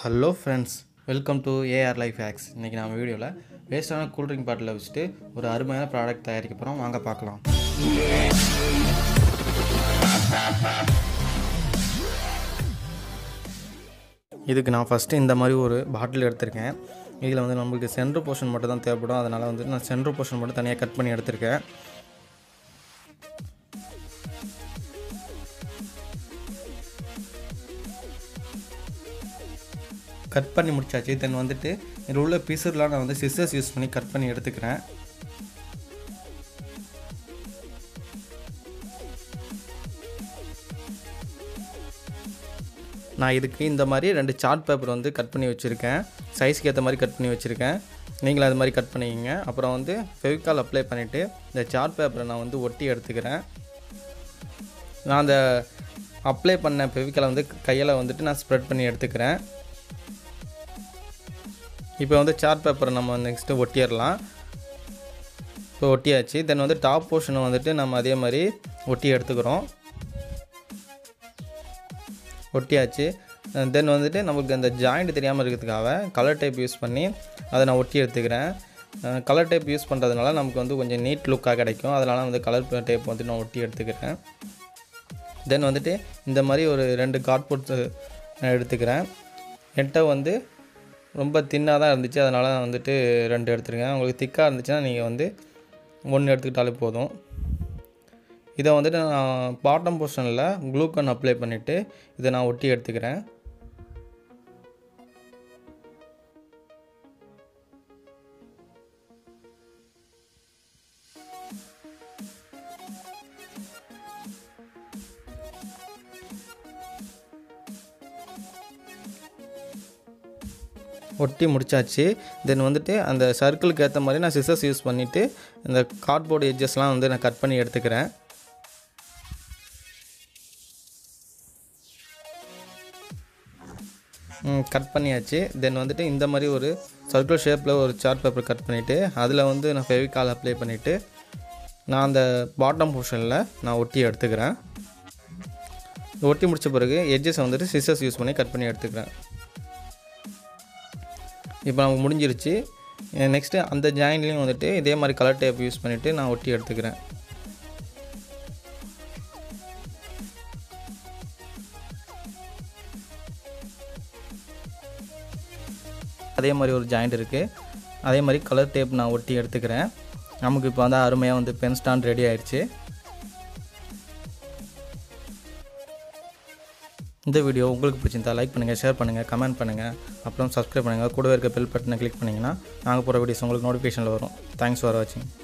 hello friends welcome to AR life hacks இன்றைக்கி நம்ம வீடியோவில் வேஸ்ட்டான கூல்ட்ரிங்க் பாட்டிலை வச்சுட்டு ஒரு அருமையான ப்ராடக்ட் தயாரிக்க போகிறோம் வாங்க பார்க்கலாம் இதுக்கு நான் ஃபஸ்ட்டு இந்த மாதிரி ஒரு பாட்டில் எடுத்திருக்கேன் இதில் வந்து நம்மளுக்கு சென்ட்ரு போர்ஷன் மட்டும் தான் தேவைப்படும் அதனால் வந்து நான் சென்ட்ரு போர்ஷன் மட்டும் தனியாக கட் பண்ணி எடுத்திருக்கேன் கட் பண்ணி முடிச்சாச்சு தென் வந்துட்டு இதில் உள்ள பீஸர்லாம் நான் வந்து சிஸ்டர்ஸ் யூஸ் பண்ணி கட் பண்ணி எடுத்துக்கிறேன் நான் இதுக்கு இந்த மாதிரி ரெண்டு சார்ட் பேப்பர் வந்து கட் பண்ணி வச்சுருக்கேன் சைஸ்க்கு ஏற்ற மாதிரி கட் பண்ணி வச்சுருக்கேன் நீங்களும் அது மாதிரி கட் பண்ணிக்கிங்க அப்புறம் வந்து ஃபெவிகால் அப்ளை பண்ணிவிட்டு இந்த சார்ட் பேப்பரை நான் வந்து ஒட்டி எடுத்துக்கிறேன் நான் அந்த அப்ளை பண்ண ஃபெவிகாலை வந்து கையில் வந்துட்டு நான் ஸ்ப்ரெட் பண்ணி எடுத்துக்கிறேன் இப்போ வந்து சார்ட் பேப்பரை நம்ம நெக்ஸ்ட்டு ஒட்டிடலாம் இப்போ ஒட்டியாச்சு தென் வந்து டாப் போர்ஷனை வந்துட்டு நம்ம அதே மாதிரி ஒட்டி எடுத்துக்கிறோம் ஒட்டியாச்சு தென் வந்துட்டு நமக்கு அந்த ஜாயிண்ட் தெரியாமல் இருக்கிறதுக்காக கலர் டைப் யூஸ் பண்ணி அதை நான் ஒட்டி எடுத்துக்கிறேன் கலர் டைப் யூஸ் பண்ணுறதுனால நமக்கு வந்து கொஞ்சம் நீட் லுக்காக கிடைக்கும் அதனால் வந்து கலர் டைப் வந்து நான் ஒட்டி எடுத்துக்கிறேன் தென் வந்துட்டு இந்த மாதிரி ஒரு ரெண்டு கார்ட்போர்ட்ஸ் நான் எடுத்துக்கிறேன் என்கிட்ட வந்து ரொம்ப தின்னாக தான் இருந்துச்சு அதனால் நான் வந்துட்டு ரெண்டு எடுத்துருக்கேன் உங்களுக்கு திக்காக இருந்துச்சுன்னா நீங்கள் வந்து ஒன்று எடுத்துக்கிட்டாலே போதும் இதை வந்துட்டு நான் பாட்டம் போர்ஷனில் க்ளூக்கன் அப்ளை பண்ணிவிட்டு இதை நான் ஒட்டி எடுத்துக்கிறேன் ஒட்டி முடிச்சாச்சு தென் வந்துட்டு அந்த சர்க்கிளுக்கு ஏற்ற மாதிரி நான் சிசர்ஸ் யூஸ் பண்ணிவிட்டு இந்த கார்ட்போர்டு எட்ஜஸ்லாம் வந்து நான் கட் பண்ணி எடுத்துக்கிறேன் கட் பண்ணியாச்சு தென் வந்துட்டு இந்த மாதிரி ஒரு சர்க்கிள் ஷேப்பில் ஒரு சார்ட் பேப்பர் கட் பண்ணிவிட்டு அதில் வந்து நான் ஃபெவிகால் அப்ளை பண்ணிவிட்டு நான் அந்த பாட்டம் போர்ஷனில் நான் ஒட்டி எடுத்துக்கிறேன் ஒட்டி முடித்த பிறகு எட்ஜஸை வந்துட்டு சிசர்ஸ் யூஸ் பண்ணி கட் பண்ணி எடுத்துக்கிறேன் இப்போ நமக்கு முடிஞ்சிருச்சு நெக்ஸ்ட்டு அந்த ஜாயின்லேயும் வந்துட்டு இதே மாதிரி கலர் டேப் யூஸ் பண்ணிவிட்டு நான் ஒட்டி எடுத்துக்கிறேன் அதே மாதிரி ஒரு ஜாயிண்ட் இருக்குது அதே மாதிரி கலர் டேப் நான் ஒட்டி எடுத்துக்கிறேன் நமக்கு இப்போ வந்து அருமையாக வந்து பென் ஸ்டாண்ட் ரெடி ஆயிடுச்சு இந்த வீடியோ உங்களுக்கு பிடிச்சிருந்தா லைக் பண்ணுங்கள் ஷேர் பண்ணுங்கள் கமெண்ட் பண்ணுங்கள் அப்புறம் சப்ஸ்கிரைப் பண்ணுங்கள் கூடவே இருக்க பெல் பட்டனை கிளிக் பண்ணிங்கன்னா நாங்கள் போகிற வீடியோஸ் உங்களுக்கு நோட்டிஃபிகேஷனில் வரும் தேங்க்ஸ் ஃபார் வாட்சிங்